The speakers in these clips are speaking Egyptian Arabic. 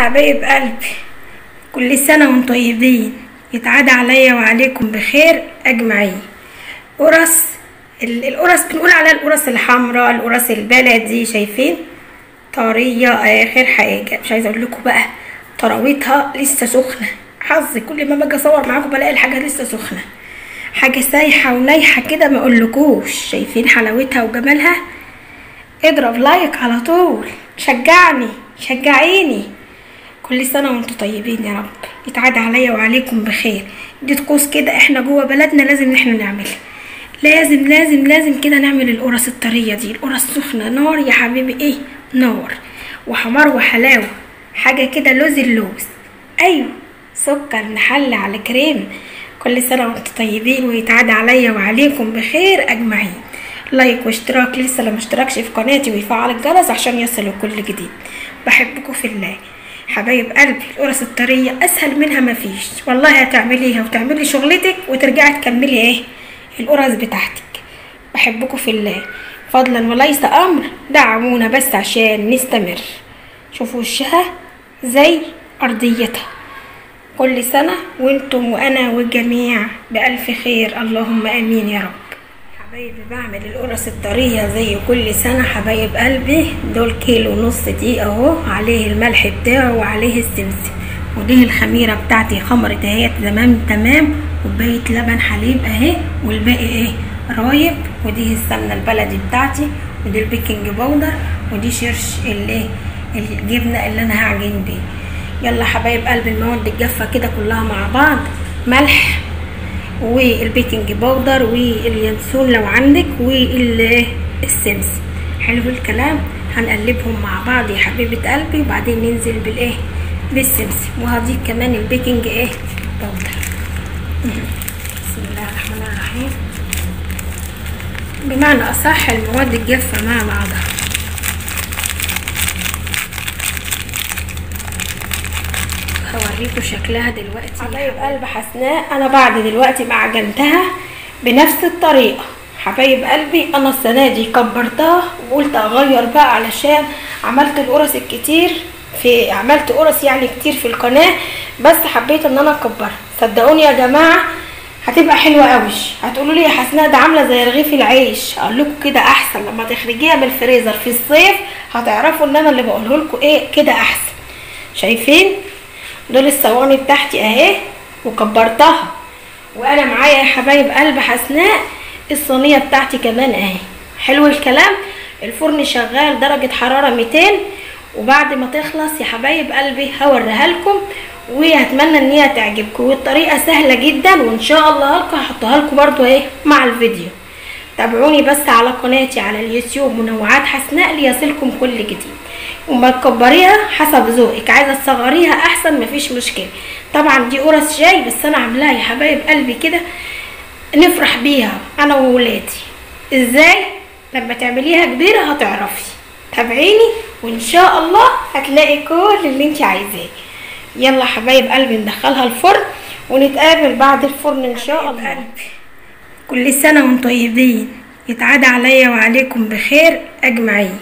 حبايب قلبي كل سنة وانتم طيبين يتعاد عليا وعليكم بخير أجمعين قرص ال- القرص بنقول عليها القرص الحمراء القرص البلدي شايفين طرية آخر حاجة مش عايزة أقول لكم بقى طراوتها لسه سخنة حظي كل ما باجي أصور معاكم بلاقي الحاجة لسه سخنة حاجة سايحة ونايحة كده ما أقولكوش شايفين حلاوتها وجمالها اضرب لايك على طول شجعني شجعيني كل سنة وانتم طيبين يا رب يتعاد عليا وعليكم بخير دي طقوس كده احنا جوه بلدنا لازم ان احنا نعملها لازم لازم لازم كده نعمل القرص الطرية دي القرص سخنة نار يا حبيبي ايه نار وحمار وحلاوة حاجة كده لوز اللوز ايوه سكر نحل على كريم كل سنة وانتم طيبين ويتعاد عليا وعليكم بخير اجمعين لايك واشتراك لسه اللي مشتركش في قناتي ويفعل الجرس عشان يصلوا كل جديد بحبكم في الله حبايب قلبي القرص الطرية اسهل منها مفيش والله هتعمليها وتعملي شغلتك وترجعي تكملي ايه القرص بتاعتك بحبكم في الله فضلا وليس امر دعمونا بس عشان نستمر شوفوا وشها زي ارضيتها كل سنة وانتم وانا والجميع بألف خير اللهم امين يا رب حبايبي بعمل القرص الطرية زي كل سنة حبايب قلبي دول كيلو ونص دي اهو عليه الملح بتاعه وعليه السمسم ودي الخميرة بتاعتي خمرت اهي تمام تمام وكوباية لبن حليب اهي والباقي ايه رايب ودي السمنة البلدي بتاعتي ودي البيكنج باودر ودي شرش اللي الجبنة اللي انا هعجن بيه يلا حبايب قلبي المواد الجافة كده كلها مع بعض ملح والبيكنج باودر واليانسون لو عندك والسمسم حلو الكلام هنقلبهم مع بعض يا حبيبة قلبي وبعدين ننزل بالايه بالسمسم وهضيف كمان البيكنج ايه باودر بسم الله الرحمن الرحيم بمعنى اصح المواد الجافة مع بعضها هوريكم شكلها دلوقتي حبايب قلب حسناء انا بعد دلوقتي ما عجنتها بنفس الطريقه حبايب قلبي انا السنه دي كبرتها وقلت اغير بقى علشان عملت القرص الكتير في عملت قرص يعني كتير في القناه بس حبيت ان انا اكبرها صدقوني يا جماعه هتبقى حلوه قوي هتقولوا لي يا حسناء ده عامله زي رغيف العيش اقول لكم كده احسن لما تخرجيها من الفريزر في الصيف هتعرفوا ان انا اللي بقوله لكم ايه كده احسن شايفين دول الصواني بتاعتي اهي وكبرتها وانا معايا يا حبايب قلب حسناء الصينيه بتاعتي كمان اهي حلو الكلام الفرن شغال درجه حراره 200 وبعد ما تخلص يا حبايب قلبي هوريها لكم وهتمنى ان هي تعجبكم والطريقه سهله جدا وان شاء الله هلقى هحطها لكم برضو ايه مع الفيديو تابعوني بس على قناتي على اليوتيوب منوعات حسناء ليصلكم كل جديد وما تكبريها حسب ذوقك عايزه تصغريها احسن مفيش مشكله طبعا دي قرص شاي بس انا عاملاها يا حبايب قلبي كده نفرح بيها انا وولادي ازاي لما تعمليها كبيره هتعرفي تابعيني وان شاء الله هتلاقي كل اللي انت عايزاه يلا حبايب قلبي ندخلها الفرن ونتقابل بعد الفرن ان شاء الله كل سنه وانتم طيبين يتعاد عليا وعليكم بخير اجمعين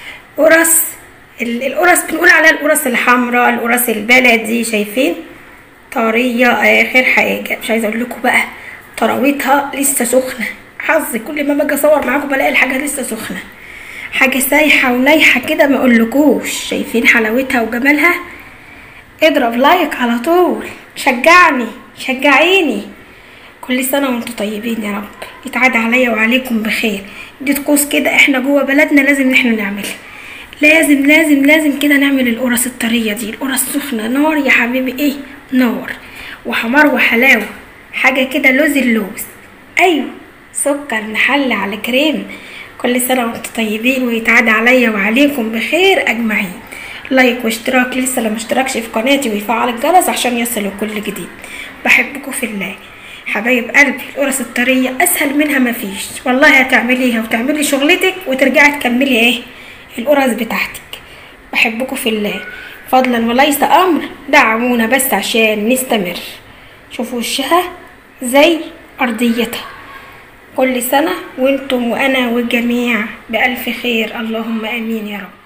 قرص ال- القرص بنقول عليها القرص الحمراء القرص البلدي شايفين طرية آخر حاجة مش عايزة أقول لكم بقى طراوتها لسه سخنة حظي كل ما باجي أصور معاكم بلاقي الحاجة لسه سخنة حاجة سايحة ونايحة كده ما أقولكوش شايفين حلاوتها وجمالها اضرب لايك على طول شجعني شجعيني كل سنة وانتم طيبين يا رب يتعاد عليا وعليكم بخير دي طقوس كده احنا جوه بلدنا لازم ان احنا نعملها لازم لازم لازم كده نعمل القرص الطرية دي القرص سخنة نار يا حبيبي ايه نار وحمار وحلاوة حاجة كده لوز اللوز ايوه سكر نحل على كريم كل سنة وانتم طيبين ويتعاد عليا وعليكم بخير اجمعين لايك واشتراك لسه اللي مشتركش في قناتي ويفعل الجرس عشان يصلوا كل جديد بحبكم في الله حبايب قلبي القرص الطرية اسهل منها مفيش والله هتعمليها وتعملي شغلتك وترجعي تكملي ايه القرص بتاعتك بحبكم في الله فضلا وليس امر دعمونا بس عشان نستمر شوفوا وشها زي ارضيتها كل سنة وانتم وانا والجميع بألف خير اللهم امين يا رب